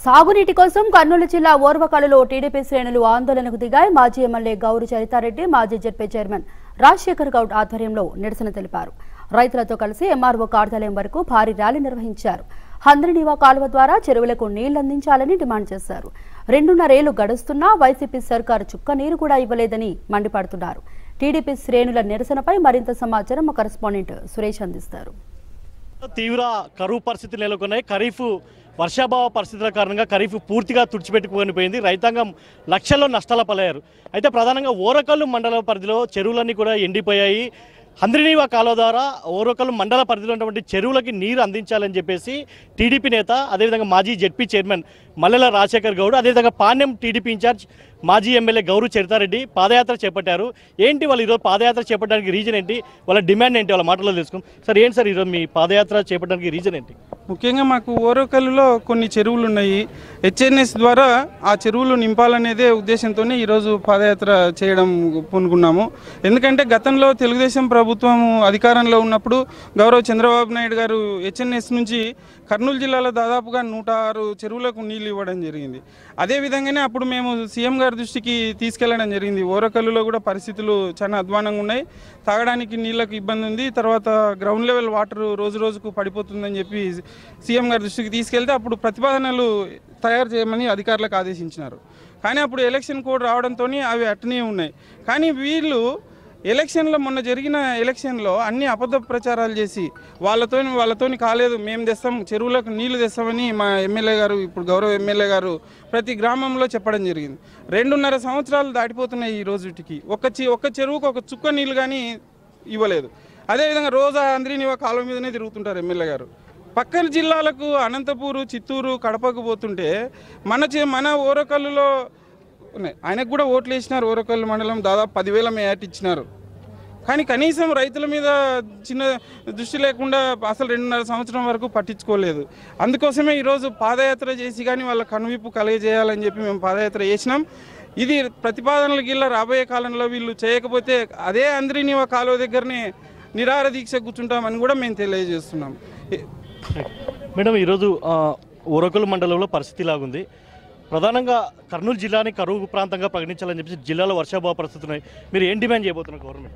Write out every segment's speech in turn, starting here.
సాగునీటి కోసం కర్నూలు జిల్లా ఓర్వకలలో టీడీపీ శ్రేణులు ఆందోళనకు దిగాయి మాజీ ఎమ్మెల్యే గౌరు చరితారెడ్డి మాజీ జడ్పీ చైర్మన్ రాజశేఖర్ గౌడ్ ఆధ్వర్యంలో నిరసన తెలిపారు రైతులతో కలిసి ఎంఆర్ఓ కార్యాలయం వరకు భారీ ర్యాలీ నిర్వహించారు హంద్రినీవా కాలువ ద్వారా చెరువులకు నీళ్లందించాలని డిమాండ్ చేశారు రెండున్నరేళ్లు గడుస్తున్నా వైసీపీ సర్కారు చుక్క నీరు కూడా ఇవ్వలేదని మండిపడుతున్నారు టీడీపీ శ్రేణుల నిరసనపై మరింత సమాచారం మా కరెస్పాండెంట్ సురేష్ అందిస్తారు తీవ్ర కరువు పరిస్థితులు నెలకొన్నాయి ఖరీఫ్ వర్షాభావ పరిస్థితుల కారణంగా ఖరీఫ్ పూర్తిగా తుడిచిపెట్టుకొని పోయింది రైతాంగం లక్షల్లో నష్టాల పలయ్యారు అయితే ప్రధానంగా ఓరకల్లు మండల పరిధిలో చెరువులన్నీ కూడా ఎండిపోయాయి హంద్రినీవా కాలువ ద్వారా ఓరకల్లు మండల పరిధిలో ఉన్నటువంటి చెరువులకి నీరు అందించాలని చెప్పేసి టీడీపీ నేత అదేవిధంగా మాజీ జెడ్పీ చైర్మన్ మల్లెల రాజశేఖర్ గౌడ్ అదేవిధంగా పాణ్యం టీడీపీ ఇన్ఛార్జ్ మాజీ ఎమ్మెల్యే గౌరు చరితారెడ్డి పాదయాత్ర చేపట్టారు ఏంటి వాళ్ళు ఈరోజు పాదయాత్ర చేపట్టడానికి రీజన్ ఏంటి వాళ్ళ డిమాండ్ ఏంటి వాళ్ళ మాటల్లో తెలుసుకుందాం సార్ ఏంటి సార్ ఈరోజు మీ పాదయాత్ర చేపట్టడానికి రీజన్ ఏంటి ముఖ్యంగా మాకు ఓరోకల్లులో కొన్ని చెరువులు ఉన్నాయి హెచ్ఎన్ఎస్ ద్వారా ఆ చెరువులు నింపాలనేదే ఉద్దేశంతో ఈరోజు పాదయాత్ర చేయడం పూనుకున్నాము ఎందుకంటే గతంలో తెలుగుదేశం ప్రభుత్వం అధికారంలో ఉన్నప్పుడు గౌరవ్ చంద్రబాబు నాయుడు గారు హెచ్ఎన్ఎస్ నుంచి కర్నూలు జిల్లాలో దాదాపుగా నూట ఆరు చెరువులకు నీళ్లు ఇవ్వడం జరిగింది అదే విధంగానే అప్పుడు మేము సీఎం గారి దృష్టికి తీసుకెళ్లడం జరిగింది ఓరకల్లులో కూడా పరిస్థితులు చాలా అధ్వానంగా ఉన్నాయి తాగడానికి నీళ్ళకు ఇబ్బంది ఉంది తర్వాత గ్రౌండ్ లెవెల్ వాటర్ రోజు రోజుకు పడిపోతుందని చెప్పి సీఎం గారి దృష్టికి తీసుకెళ్తే అప్పుడు ప్రతిపాదనలు తయారు చేయమని అధికారులకు ఆదేశించినారు కానీ అప్పుడు ఎలక్షన్ కోడ్ రావడంతో అవి అట్టనే ఉన్నాయి కానీ వీళ్ళు ఎలక్షన్లో మొన్న జరిగిన ఎలక్షన్లో అన్ని అబద్ధ ప్రచారాలు చేసి వాళ్ళతోని వాళ్ళతోని కాలేదు మేము తెస్తాం చెరువులకు నీళ్లు తెస్తామని మా ఎమ్మెల్యే గారు ఇప్పుడు గౌరవ ఎమ్మెల్యే గారు ప్రతి గ్రామంలో చెప్పడం జరిగింది రెండున్నర సంవత్సరాలు దాటిపోతున్నాయి ఈ రోజుటికి ఒక చి ఒక్క చెరువుకు ఒక చుక్క నీళ్ళు కానీ ఇవ్వలేదు అదేవిధంగా రోజా అంద్రీనివా కాలువ మీదనే తిరుగుతుంటారు ఎమ్మెల్యే గారు పక్కన జిల్లాలకు అనంతపూరు చిత్తూరు కడపకు పోతుంటే మన చే- మన ఓరకల్లులో ఉన్నాయి ఆయనకు కూడా ఓట్లు వేసినారు ఓరకల్లు మండలం దాదాపు పదివేల మేయాట్ ఇచ్చినారు కానీ కనీసం రైతుల మీద చిన్న దృష్టి లేకుండా అసలు రెండున్నర సంవత్సరం వరకు పట్టించుకోలేదు అందుకోసమే ఈరోజు పాదయాత్ర చేసి కానీ వాళ్ళ కనువిప్పు కలగజేయాలని చెప్పి మేము పాదయాత్ర చేసినాం ఇది ప్రతిపాదనల గిల్ల రాబోయే కాలంలో వీళ్ళు చేయకపోతే అదే అంద్రినీవ కాలువ దగ్గరనే నిరార దీక్ష కూర్చుంటామని కూడా మేము తెలియజేస్తున్నాం ఏ- మేడం ఈరోజు ఆ, ఓరకల్ మండలంలో పరిస్థితి ఇలాగుంది ప్రధానంగా కర్నూలు జిల్లాని కరువు ప్రాంతంగా ప్రకటించాలని చెప్పేసి జిల్లాలో వర్షాభావ పరిస్థితులు ఉన్నాయి మీరు ఏం డిమాండ్ చేయబోతున్నారు గవర్నమెంట్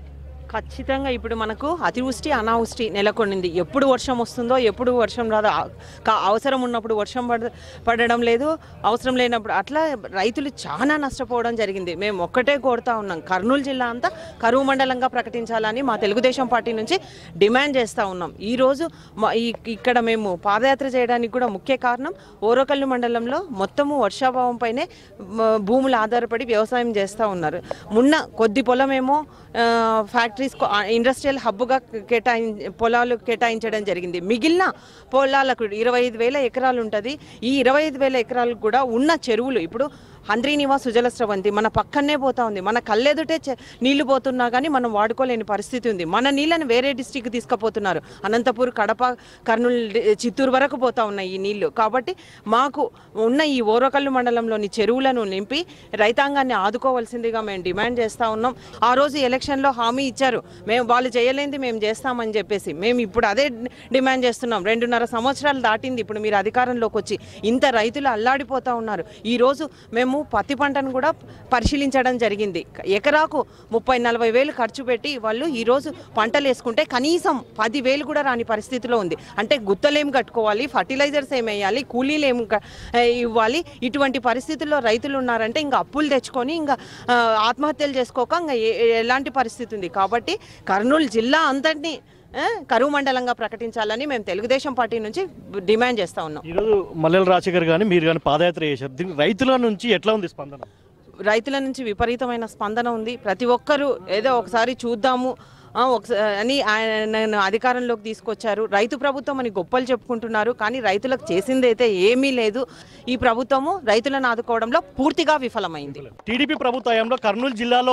ఖచ్చితంగా ఇప్పుడు మనకు అతివృష్టి అనావృష్టి నెలకొనింది ఎప్పుడు వర్షం వస్తుందో ఎప్పుడు వర్షం రాదో ఆ- కా- అవసరం ఉన్నప్పుడు వర్షం పడ పడడం లేదు అవసరం లేనప్పుడు అట్లా రైతులు చాలా నష్టపోవడం జరిగింది మేము ఒక్కటే కోరుతా ఉన్నాం కర్నూలు జిల్లా అంతా కరువు మండలంగా ప్రకటించాలని మా తెలుగుదేశం పార్టీ నుంచి డిమాండ్ చేస్తూ ఉన్నాం ఈరోజు మా- ఈ ఇక్కడ మేము పాదయాత్ర చేయడానికి కూడా ముఖ్య కారణం ఓరకల్లు మండలంలో మొత్తము వర్షాభావం పైనే మ, భూములు ఆధారపడి వ్యవసాయం చేస్తూ ఉన్నారు మున్న కొద్ది పొలమేమో ఆ, ఫ్యాక్టరీస్ కో- ఆ, ఇండస్ట్రియల్ హబ్గా కేటాయి పొలాలు కేటాయించడం జరిగింది మిగిలిన పొలాలకు ఇరవై ఐదు వేల ఎకరాలు ఉంటుంది ఈ ఇరవై ఐదు వేల ఎకరాలకు కూడా ఉన్న చెరువులు ఇప్పుడు హంద్రీనివా సుజల స్రవంతి మన పక్కనే పోతా ఉంది మన కళ్ళెదుటే చె- నీళ్లు పోతున్నా కానీ మనం వాడుకోలేని పరిస్థితి ఉంది మన నీళ్ళని వేరే డిస్టిక్ తీసుకుపోతున్నారు అనంతపూర్ కడప కర్నూలు డి- చిత్తూరు వరకు పోతా ఉన్నాయి ఈ నీళ్లు కాబట్టి మాకు ఉన్న ఈ ఓరకల్లు మండలంలోని చెరువులను నింపి రైతాంగాన్ని ఆదుకోవాల్సిందిగా మేము డిమాండ్ చేస్తూ ఉన్నాం ఆ రోజు ఎలక్షన్లో హామీ ఇచ్చారు మేము వాళ్ళు చేయలేంది మేము చేస్తామని చెప్పేసి మేము ఇప్పుడు అదే డిమాండ్ చేస్తున్నాం రెండున్నర సంవత్సరాలు దాటింది ఇప్పుడు మీరు అధికారంలోకి వచ్చి ఇంత రైతులు అల్లాడిపోతూ ఉన్నారు ఈ రోజు మేము పత్తి పంటను కూడా పరిశీలించడం జరిగింది ఎకరాకు ముప్పై నలభై వేలు ఖర్చు పెట్టి వాళ్ళు ఈరోజు పంటలు వేసుకుంటే కనీసం పది వేలు కూడా రాని పరిస్థితిలో ఉంది అంటే గుత్తలేం కట్టుకోవాలి ఫర్టిలైజర్స్ ఏం వేయాలి కూలీలు ఏం క- ఏ, ఇవ్వాలి ఇటువంటి పరిస్థితుల్లో రైతులు ఉన్నారంటే ఇంకా అప్పులు తెచ్చుకొని ఇంకా ఆ, ఆత్మహత్యలు చేసుకోక ఇంకా ఏ- ఎలాంటి పరిస్థితి ఉంది కాబట్టి కర్నూలు జిల్లా అంతటినీ ఆ, కరువు మండలంగా ప్రకటించాలని మేము తెలుగుదేశం పార్టీ నుంచి డిమాండ్ చేస్తా ఉన్నాం ఈరోజు మల్లెల రాజశేఖర్ కానీ మీరు కానీ పాదయాత్ర చేశారు దీనికి రైతుల నుంచి ఎట్లా ఉంది స్పందన రైతుల నుంచి విపరీతమైన స్పందన ఉంది ప్రతి ఒక్కరూ ఏదో ఒకసారి చూద్దాము ఆ, ఒకసా- అని ఆయన అధికారంలోకి తీసుకొచ్చారు రైతు ప్రభుత్వం అని గొప్పలు చెప్పుకుంటున్నారు కానీ రైతులకు చేసింది అయితే ఏమీ లేదు ఈ ప్రభుత్వము రైతులను ఆదుకోవడంలో పూర్తిగా విఫలమైంది టీడీపీ ప్రభుత్వ హయాంలో కర్నూలు జిల్లాలో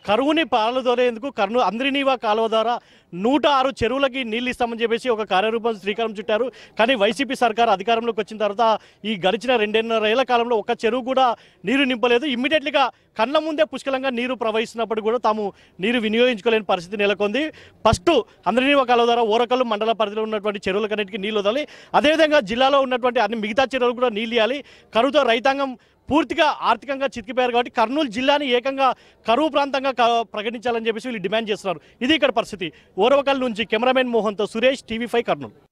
కరువుని పాలదోలేందుకు కర్నూలు అందరినీవా కాలువ ద్వారా నూట ఆరు చెరువులకి నీళ్ళు ఇస్తామని చెప్పేసి ఒక కార్యరూపం శ్రీకారం చుట్టారు కానీ వైసీపీ సర్కార్ అధికారంలోకి వచ్చిన తర్వాత ఈ గడిచిన రెండున్నర ఏళ్ల కాలంలో ఒక్క చెరువు కూడా నీరు నింపలేదు ఇమ్మీడియట్లీగా కళ్ళ ముందే పుష్కలంగా నీరు ప్రవహిస్తున్నప్పుడు కూడా తాము నీరు వినియోగించుకోలేని పరిస్థితి నెలకొంది ఫస్ట్ అందరినీవా కాలువ ద్వారా ఓరకల్లు మండల పరిధిలో ఉన్నటువంటి చెరువులకన్నిటికీ నీళ్ళు వదలాలి అదేవిధంగా జిల్లాలో ఉన్నటువంటి అన్ని మిగతా చెరువులు కూడా నీళ్ళు ఇవ్వాలి కరువుతో రైతాంగం పూర్తిగా ఆర్థికంగా చితికిపోయారు కాబట్టి కర్నూలు జిల్లాని ఏకంగా కరువు ప్రాంతంగా క- ప్రకటించాలని చెప్పేసి వీళ్ళు డిమాండ్ చేస్తున్నారు ఇది ఇక్కడ పరిస్థితి ఓరవకల్ నుంచి కెమెరామెన్ మోహన్తో సురేష్ టీవీ ఫైవ్ కర్నూలు